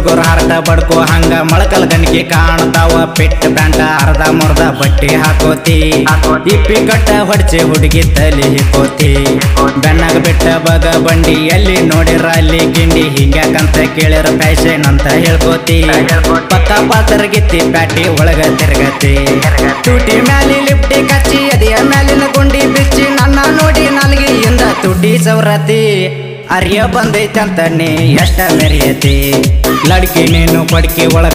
ಹುಡುಗರು ಹರ್ಟ ಬಡ್ಕೋ ಹಂಗ ಮೊಳಕಲ್ ಗಣಿಕೆ ಕಾಣ್ತಾವ ಪಿಟ್ ಬ್ಯಾಂಟ ಅರ್ಧ ಮುರ್ದ ಬಟ್ಟೆ ಹಾಕೋತಿ ಇಪ್ಪಿ ಕಟ್ಟ ಹೊಡ್ಚೆ ಹುಡುಗಿ ತಲಿ ಹಿಕ್ಕೋತಿ ಬೆನ್ನಾಗ ಬಿಟ್ಟ ಬಗ ಬಂಡಿ ಎಲ್ಲಿ ನೋಡಿರ ಅಲ್ಲಿ ಗಿಂಡಿ ಹಿಂಗ್ಯಾಕಂತ ಕೇಳಿರ ಫ್ಯಾಷನ್ ಅಂತ ಹೇಳ್ಕೋತಿ ಪಕ್ಕ ಪಾತ್ರಗಿತ್ತಿ ಪ್ಯಾಟಿ ಒಳಗ ತಿರ್ಗತಿ ಟೂಟಿ ಮ್ಯಾಲಿ ಲಿಫ್ಟಿ ಕಚ್ಚಿ ಎದೆಯ ಮ್ಯಾಲಿನ ಗುಂಡಿ ಬಿಚ್ಚಿ ನನ್ನ ನೋಡಿ ನಾಲ್ಗೆಯಿಂದ ತುಟಿ ಸವರತಿ ಅರಿಯ ಬಂದೈತಂತ ನೀ ಎಷ್ಟ ಮೆರಿಯತಿ ಲಡ್ಕಿ ನೀನು ಪಡ್ಕಿ ಒಳಗ